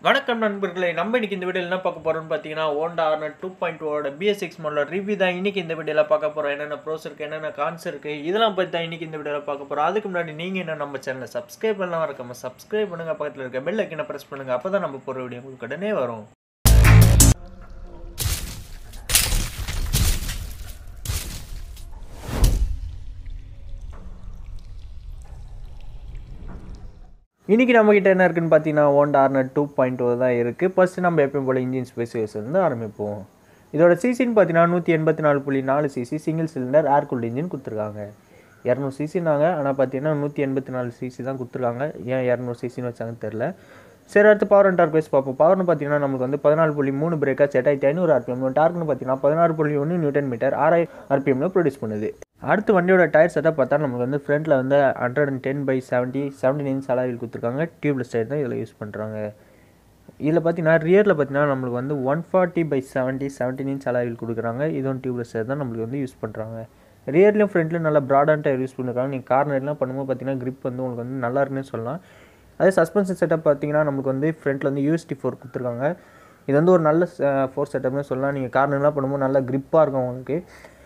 வணக்கம் நண்பர்களே நம்ம இன்னைக்கு இந்த வீடியோவில் என்ன பார்க்க போறோம்னு பார்த்தீங்கன்னா ஹோண்டா ஆர்னர் டூ பாயிண்ட் ஓட ரிவ்யூ சிக்ஸ் மாடல் ரிவ்யூ தான் இன்னைக்கு இந்த வீடியோவில் பார்க்க போறோம் என்னென்ன ப்ரோஸ் இருக்கு என்னென்ன கான்ஸ் இருக்கு இதெல்லாம் பற்றி தான் இன்னைக்கு இந்த வீடியோவில் பார்க்க போறோம் அதுக்கு முன்னாடி நீங்க என்ன நம்ம சேனலை சப்ஸ்கிரைப் பண்ணலாம் இருக்காம சப்ஸ்கிரைப் பண்ணுங்க பக்கத்தில் இருக்க பெல் ஐக்கனை ப்ரெஸ் பண்ணுங்க அப்பதான் நம்ம போகிற வீடியோ உங்களுக்கு உடனே வரும் இன்னைக்கு நம்ம கிட்ட என்ன இருக்குன்னு பார்த்தீங்கன்னா Honda Hornet two point o தான் இருக்குது ஃபஸ்ட்டு நம்ம எப்பயும் போல் இன்ஜின் ஸ்பெசிஃபிகேஷன் வந்து ஆரம்பிப்போம் இதோட சிசின்னு பார்த்தீங்கன்னா நூற்றி எண்பத்தி நாலு புள்ளி நாலு CC single cylinder air cooled engine கொடுத்துருக்காங்க இரநூறு சிசினாங்க ஆனால் பார்த்தீங்கன்னா நூற்றி எண்பத்தி நாலு சிசி தான் கொடுத்துருக்காங்க ஏன் இரநூறு சிசின்னு வச்சாங்கன்னு தெரில சரி அடுத்து பவர் அண்ட் டார்க் வைஸ் பார்ப்போம் பவர்னு பார்த்தீங்கன்னா நமக்கு வந்து பதினாலு புள்ளி மூணு பிரேக்காக எட்டாயிரத்தி ஐநூறு ஆர்பிஎம் டார்க்னு பார்த்தீங்கன்னா பதினாறு புள்ளி ஒன்று நியூட்டன் மீட்டர் ஆறாயிரம் ஆர்பிஎம்ல ப்ரொடியூஸ் பண்ணுது அடுத்து வண்டியோட டயர் செட்டப் பார்த்தா நமக்கு வந்து ஃப்ரண்ட்டில் வந்து hundred and ten by seventy seventeen inch அலாவில் கொடுத்துருக்காங்க டியூப்லெஸ் டயர் தான் இதில் யூஸ் பண்ணுறாங்க இதில் பார்த்தீங்கன்னா ரியரில் பார்த்தீங்கன்னா நம்மளுக்கு வந்து one forty by seventy seventeen inch அலாவில் கொடுக்குறாங்க இதுவும் டியூப்லெஸ் டயர் தான் நம்மளுக்கு வந்து யூஸ் பண்ணுறாங்க ரியர்லையும் ஃப்ரண்ட்லையும் நல்லா ப்ராடான டயர் யூஸ் பண்ணிருக்காங்க நீங்கள் கார்னர்லாம் பண்ணும்போது பார்த்தீங்கன்னா grip வந்து உங்களுக்கு வந்து நல்லா இருக்குன்னு சொல்லலாம் அதே சஸ்பென்ஷன் செட்டப் பார்த்தீங்கன்னா நமக்கு வந்து ஃப்ரண்ட்டில் வந்து யூஎஸ்டி ஃபோர் கொடுத்துருக்காங்க இது வந்து ஒரு நல்ல ஃபோர் செட்டப்னு சொல்லலாம் நீங்கள் கார்னர்லாம் பண்ணும்போது நல்லா grip-ஆ இருக்கும் உங்களுக்கு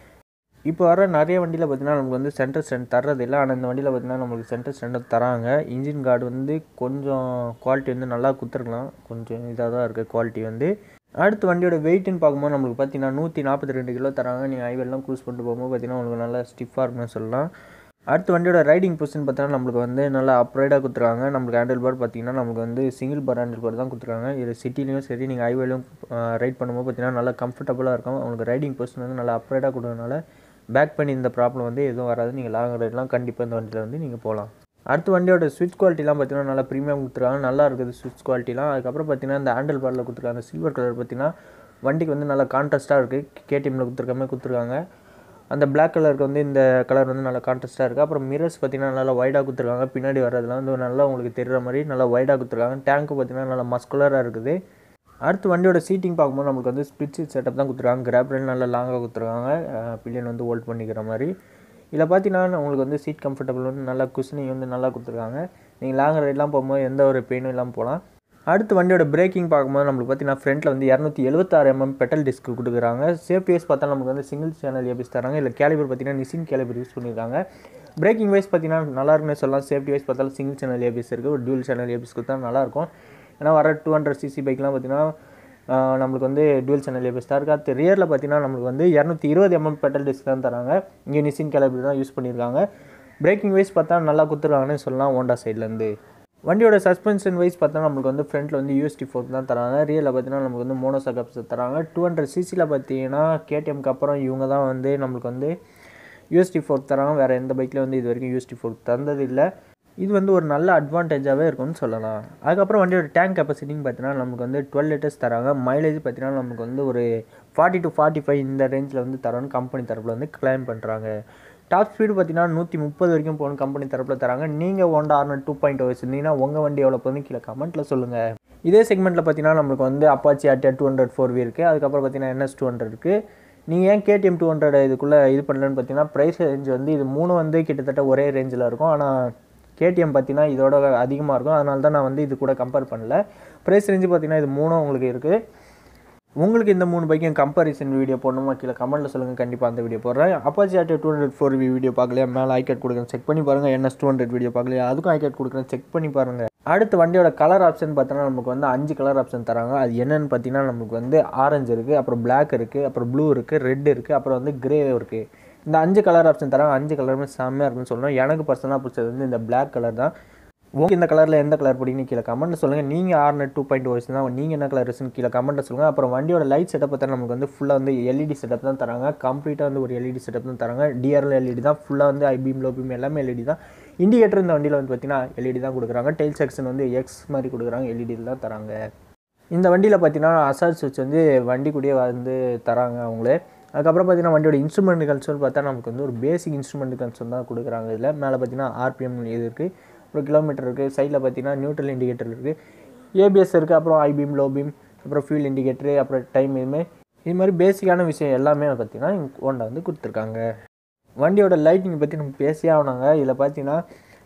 இப்போ வர நிறைய வண்டியில் பார்த்தீங்கன்னா நமக்கு வந்து சென்டர் ஸ்டாண்ட் தர்றது இல்லை ஆனால் இந்த வண்டியில் பார்த்தீங்கன்னா நம்மளுக்கு சென்டர் ஸ்டாண்டை தராங்க இன்ஜின் கார்டு வந்து கொஞ்சம் குவாலிட்டி வந்து நல்லா கொடுத்துருக்கலாம் கொஞ்சம் இதாக தான் இருக்குது குவாலிட்டி வந்து அடுத்து வண்டியோட வெயிட்னு பார்க்கும்போது நம்மளுக்கு பார்த்தீங்கன்னா நூற்றி நாற்பத்தி ரெண்டு கிலோ தராங்க நீங்கள் ஹைவேலாம் க்ரூஸ் பண்ணிட்டு போகும்போது பார்த்தீங்கன்னா உங்களுக்கு நல்லா ஸ்டிஃபாக இருக்குன்னு சொல்லலாம் அடுத்து வண்டியோட ரைடிங் பொசிஷன் பார்த்தீங்கன்னா நம்மளுக்கு வந்து நல்லா அப்ரைடாக கொடுத்துருக்காங்க நம்மளுக்கு ஹேண்டில் பார் பார்த்தீங்கன்னா நமக்கு வந்து சிங்கிள் பார் ஹேண்டில் பார் தான் கொடுத்துருக்காங்க இது சிட்டிலையும் சரி நீங்கள் ஹைவேலையும் ரைட் பண்ணும்போது பார்த்தீங்கன்னா நல்லா கம்ஃபர்டபுளாக இருக்கும் உங்களுக்கு ரைடிங் பொசிஷன் வந்து நல்லா அப்ரைடாக கொடுக்கறதுனால பேக் பண்ணி இந்த ப்ராப்ளம் வந்து எதுவும் வராது நீங்கள் லாங் ரைட்லாம் கண்டிப்பாக இந்த வண்டியில் வந்து நீங்கள் போகலாம் அடுத்து வண்டியோட ஸ்விட்ச் குவாலிட்டிலாம் பார்த்தீங்கன்னா நல்லா ப்ரீமியம் கொடுத்துருக்காங்க நல்லா இருக்குது ஸ்விட்ச் குவாலிட்டிலாம் அதுக்கப்புறம் பார்த்தீங்கன்னா இந்த ஹேண்டில் பாரில் கொடுத்துருக்காங்க சில்வர் கலர் பார்த்தீங்கன்னா வண்டிக்கு வந்து நல்லா கான்ட்ராஸ்ட்டாக இருக்குது கேடிஎம்மில் கொடுத்துருக்க மாதிரி கொடுத்துருக்காங்க அந்த Black கலருக்கு வந்து இந்த கலர் வந்து நல்லா கான்ட்ராஸ்ட்டாக இருக்குது அப்புறம் மிரர்ஸ் பார்த்தீங்கன்னா நல்லா வைடாக கொடுத்துருக்காங்க பின்னாடி வர்றதுலாம் வந்து நல்லா உங்களுக்கு தெரிகிற மாதிரி நல்லா வைடாக கொடுத்துருக்காங்க டேங்க்கு பார்த்தீங்கன்னா நல்லா மஸ்குலராக இருக்குது அடுத்து வண்டியோட சீட்டிங் பார்க்கும்போது நமக்கு வந்து ஸ்பிட் சீட் செட்டப் தான் கொடுத்துருக்காங்க கிராப் ரேல் நல்லா லாங்காக கொடுத்துருக்காங்க பில்லியன் வந்து ஹோல்ட் பண்ணிக்கிற மாதிரி இதில் பார்த்தீங்கன்னா உங்களுக்கு வந்து சீட் கம்ஃபர்டபுள் வந்து நல்லா குஷனிங் வந்து நல்லா கொடுத்துருக்காங்க நீங்கள் லாங் ரைட்லாம் போகும்போது எந்த ஒரு பெயினும் இல்லாமல் போகலாம் அடுத்து வண்டியோட பிரேக்கிங் பார்க்கும்போது நம்மளுக்கு பார்த்தீங்கன்னா ஃப்ரண்ட்டில் வந்து இரநூத்தி எழுபத்தாறு எம்எம் பெட்டல் டிஸ்க் கொடுக்குறாங்க சேஃப்டிஎஸ் பார்த்தா நமக்கு வந்து சிங்கிள் சேனல் ஏபிஎஸ் தராங்க இல்லை கேலிபர் பார்த்தீங்கன்னா நிசின் கேலிபர் யூஸ் பண்ணியிருக்காங்க பிரேக்கிங் வைஸ் பார்த்தீங்கன்னா நல்லா இருக்குன்னு சொல்லலாம் சேஃப்டி வைஸ் பார்த்தாலும் சிங்கிள் சேனல் ஏபிஎஸ் இருக்குது ஒரு டியூல் சேனல் ஏபிஎஸ் கொடுத்தா நல்லாயிருக்கும் ஏன்னா வர டூ ஹண்ட்ரட் சிசி பைக்லாம் பார்த்தீங்கன்னா ஆஹ் நம்மளுக்கு வந்து டுவெல் சேனல் ஏபிஎஸ் தான் இருக்குது அடுத்து ரியரில் பார்த்தீங்கன்னா நம்மளுக்கு வந்து இரநூத்தி இருபது எம்எம் பெட்டல் டிஸ்க் தான் தராங்க இங்கே நிசின் கேலிபர் தான் யூஸ் பண்ணியிருக்காங்க பிரேக்கிங் வைஸ் பார்த்தா நல்லா கொடுத்துருக்காங்கன்னு சொல்லலாம் ஹோண்டா சைட்லேருந்து வண்டியோட சஸ்பென்ஷன் வைஸ் பார்த்தா நம்மளுக்கு வந்து ஃப்ரண்ட்டில் வந்து யூஎஸ்டி ஃபோர்க் தான் தராங்க ரியலில் பார்த்தீங்கன்னா நமக்கு வந்து மோனோ சகப்ஸ் தராங்க டூ ஹண்ட்ரட் சிசியில் பார்த்தீங்கன்னா கேடிஎம்க்கு அப்புறம் இவங்க தான் வந்து நம்மளுக்கு வந்து யூஎஸ்டி ஃபோர்க் தராங்க வேறு எந்த பைக்கில் வந்து இது வரைக்கும் யூஎஸ்டி ஃபோர்க் தந்தது இல்லை இது வந்து ஒரு நல்ல அட்வான்டேஜாகவே இருக்கும்னு சொல்லலாம் அதுக்கப்புறம் வண்டியோட டேங்க் கெப்பாசிட்டின்னு பார்த்தீங்கன்னா நமக்கு வந்து டுவெல் லிட்டர்ஸ் தராங்க மைலேஜ் பார்த்தீங்கன்னா நமக்கு வந்து ஒரு ஃபார்ட்டி டு ஃபார்ட்டி ஃபைவ் இந்த ரேஞ்சில் வந்து தரோன்னு கம்பெனி தரப்பில் வந்து கிளைம் பண்ணுறாங்க டாப் ஸ்பீடு பார்த்தீங்கன்னா நூற்றி முப்பது வரைக்கும் போகணும் கம்பெனி தரப்பில் தராங்க நீங்கள் ஒன் ஆர்னர் டூ பாயிண்ட் வச்சுருந்தீங்கன்னா உங்கள் வண்டி எவ்வளோ போகுதுன்னு கீழே கமெண்ட்டில் சொல்லுங்கள் இதே செக்மெண்ட்டில் பார்த்தீங்கன்னா நம்மளுக்கு வந்து Apache RTR two hundred four V இருக்குது அதுக்கப்புறம் பார்த்தீங்கன்னா என்எஸ் டூ ஹண்ட்ரட் இருக்குது நீங்கள் ஏன் கேடிஎம் டூ ஹண்ட்ரட் இதுக்குள்ளே இது பண்ணலன்னு பார்த்தீங்கன்னா ப்ரைஸ் ரேஞ்ச் வந்து இது மூணு வந்து கிட்டத்தட்ட ஒரே ரேஞ்சில் இருக்கும் ஆனால் கேடிஎம் பார்த்தீங்கன்னா இதோட அதிகமாக இருக்கும் அதனால தான் நான் வந்து இது கூட கம்பேர் பண்ணல ப்ரைஸ் ரேஞ்சு பார்த்தீங்கன்னா இது மூணும் உங்களுக்கு இருக்குது உங்களுக்கு இந்த மூணு பைக்கும் கம்பாரிசன் வீடியோ போடணுமா கீழே கமெண்ட்டில் சொல்லுங்கள் கண்டிப்பாக அந்த வீடியோ போடுறேன் Apache auto two hundred four V video பார்க்கலையா மேலே ஐகேட் கொடுக்குறேன் செக் பண்ணி பாருங்கள் என்எஸ் டூ ஹண்ட்ரட் வீடியோ பார்க்கலையா அதுக்கும் ஐகேட் கொடுக்குறேன் செக் பண்ணி பாருங்கள் அடுத்து வண்டியோட கலர் ஆப்ஷன் பார்த்தோன்னா நமக்கு வந்து அஞ்சு கலர் ஆப்ஷன் தராங்க அது என்னென்னு பார்த்தீங்கன்னா நமக்கு வந்து ஆரஞ்சு இருக்குது அப்புறம் Black இருக்குது அப்புறம் ப்ளூ இருக்குது ரெட் இருக்குது அப்புறம் வந்து கிரே இருக்குது இந்த அஞ்சு கலர் ஆப்ஷன் தராங்க அஞ்சு கலருமே செம்மையாக இருக்குன்னு சொல்லணும் எனக்கு பர்சனலாக பிடிச்சது வந்து இந்த Black கலர் தான் உங்களுக்கு இந்த கலரில் எந்த கலர் பிடிக்குன்னு கீழே கமெண்ட்டில் சொல்லுங்கள் நீங்கள் ஆர்னட் டூ பாயிண்ட் ஓஸ் தான் நீங்கள் என்ன கலர் இருக்குன்னு கீழே கமெண்ட்டில் சொல்லுங்கள் அப்புறம் வண்டியோட லைட் செட்டப் பார்த்தா நமக்கு வந்து ஃபுல்லாக வந்து எல்இடி செட்டப் தான் தராங்க கம்ப்ளீட்டாக வந்து ஒரு எல்இடி செட்டப் தான் தராங்க டிஆர்எல் எல்இடி தான் ஃபுல்லாக வந்து ஐபீம் லோபீம் எல்லாமே எல்இடி தான் இண்டிகேட்டர் இந்த வண்டியில் வந்து பார்த்தீங்கன்னா எல்இடி தான் கொடுக்குறாங்க டெயில் செக்ஷன் வந்து எக்ஸ் மாதிரி கொடுக்குறாங்க எல்இடி தான் தராங்க இந்த வண்டியில் பார்த்தீங்கன்னா அசால் சுவிட்ச் வந்து வண்டி கூடயே வந்து தராங்க அவங்களே அதுக்கப்புறம் பார்த்தீங்கன்னா வண்டியோட இன்ஸ்ட்ருமெண்ட் கன்சோல் பார்த்தா நமக்கு வந்து ஒரு பேசிக் இன்ஸ்ட்ருமெண்ட் கன்சோல் தான் கொடுக்குறாங்க இதில் மேலே பார்த்தீங்கன்னா ஆர்பிஎம் இது இருக்குது அப்புறம் கிலோமீட்டர் இருக்குது சைடில் பார்த்தீங்கன்னா நியூட்ரல் இண்டிகேட்டர் இருக்குது ஏபிஎஸ் இருக்குது அப்புறம் ஐபீம் லோ பீம் அப்புறம் ஃபியூல் இண்டிகேட்டரு அப்புறம் டைம் இதுமாதிரி இது மாதிரி பேசிக்கான விஷயம் எல்லாமே பார்த்தீங்கன்னா ஹோண்டா வந்து கொடுத்துருக்காங்க வண்டியோட லைட்டிங் பற்றி நம்ம பேசியே ஆகணுங்க இதில் பார்த்தீங்கன்னா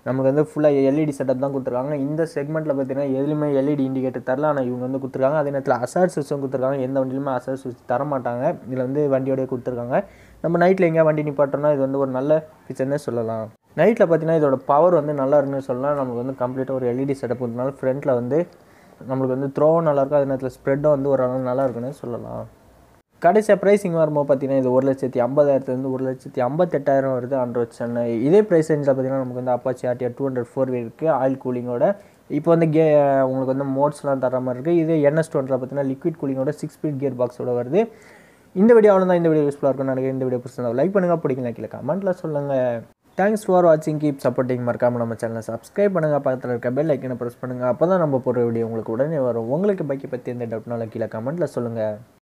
நமக்கு வந்து ஃபுல்லாக எல்இடி செட்டப் தான் கொடுத்துருக்காங்க இந்த செக்மெண்ட்டில் பார்த்தீங்கன்னா எதுலையுமே எல்இடி இண்டிகேட்டர் தரல ஆனால் இவங்க வந்து கொடுத்துருக்காங்க அதே நேரத்தில் அசார் சிஸ்டம் கொடுத்துருக்காங்க எந்த வண்டியிலுமே அசார் சுவிட்ச் தர மாட்டாங்க இதில் வந்து வண்டியோடய கொடுத்துருக்காங்க நம்ம நைட்டில் எங்கேயா வண்டி நிப்பாட்டோம்னா இது வந்து ஒரு நல்ல ஃபீச்சர்னே சொல்லலாம் நைட்டில் பார்த்தீங்கன்னா இதோட பவர் வந்து நல்லா இருக்குன்னு சொல்லலாம் நமக்கு வந்து கம்ப்ளீட்டாக ஒரு எல்இடி செட்டப் கொடுத்தனால ஃப்ரண்ட்டில் வந்து நம்மளுக்கு வந்து த்ரோவும் நல்லாயிருக்கும் அதே நேரத்தில் ஸ்ப்ரெட்டும் வந்து ஒரு அளவு நல்லா இருக்குன்னு சொல்லலாம் கடைசியாக ப்ரைஸிங் வரும்போது பார்த்தீங்கன்னா இது ஒரு லட்சத்தி ஐம்பதாயிரத்துலேருந்து ஒரு லட்சத்தி ஐம்பத்தெட்டாயிரம் வருது ஆண்ட்ராய்ட் சென்னை இதே ப்ரைஸ் ரேஞ்சில் பார்த்தீங்கன்னா நமக்கு வந்து Apache RTR two hundred four இருக்குது ஆயில் கூலிங்கோட இப்போ வந்து கே உங்களுக்கு வந்து மோட்ஸ்லாம் தர மாதிரி இருக்குது இதே என்எஸ் டூ ஹண்ட்ரட் பார்த்தீங்கன்னா லிக்விட் கூலிங்கோட சிக்ஸ் ஸ்பீட் கியர் பாக்ஸோட வருது இந்த வீடியோ அவ்வளோ தான் இந்த வீடியோ யூஸ்ஃபுல்லாக இருக்கும் நினைக்கிறேன் இந்த வீடியோ பிடிச்சிருந்தா லைக் பண்ணுங்கள் பிடிக்கல கீழே கமெண்ட்டில் சொல்லுங்கள் தேங்க்ஸ் ஃபார் வாட்சிங் கீப் சப்போர்ட்டிங் மறக்காமல் நம்ம சேனலை சப்ஸ்கிரைப் பண்ணுங்கள் பக்கத்தில் இருக்க பெல் ஐக்கனை ப்ரெஸ் பண்ணுங்கள் அப்போ தான் நம்ம போடுற வீடியோ உங்களுக்கு உடனே வரும் உங்களுக்கு பைக்கை பற்றி எந்த டவுட்னாலும் கீழே கமெண்ட்டில் சொல்லுங்கள்